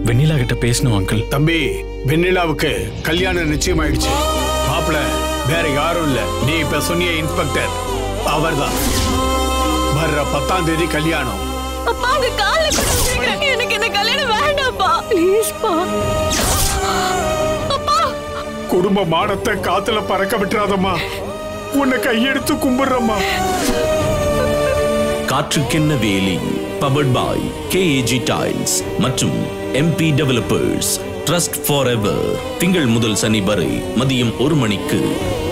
வெண்ணிலா கிட்ட பேசணும் அங்கிள் தம்பி வெண்ணிலாவுக்கு கல்யாணம் நிச்சயமாயிடுச்சு மாப்பிள வேற யாரும் இல்ல நீ இப்ப சொன்னிய இன்ஸ்பெக்டர் அவர்தான் வர்ற பத்தாம் தேதி கல்யாணம் அப்பா உங்க கால்ல விழுந்துக்கிறேன். எனக்கு இந்த கல்யாணம் வேண்டாம்ப்பா ப்ளீஸ்ப்பா அப்பா குடும்ப மானத்தை காத்துல பறக்க விட்டுறாதம்மா உன்னை கையெடுத்து கும்பிடுறம்மா காற்றுக்கென்ன வேலி பவர்ட் பாய் கேஏஜி டைல்ஸ் மற்றும் MP developers trust for ever திங்கள் முதல் சனி வரை மதியம் ஒரு மணிக்கு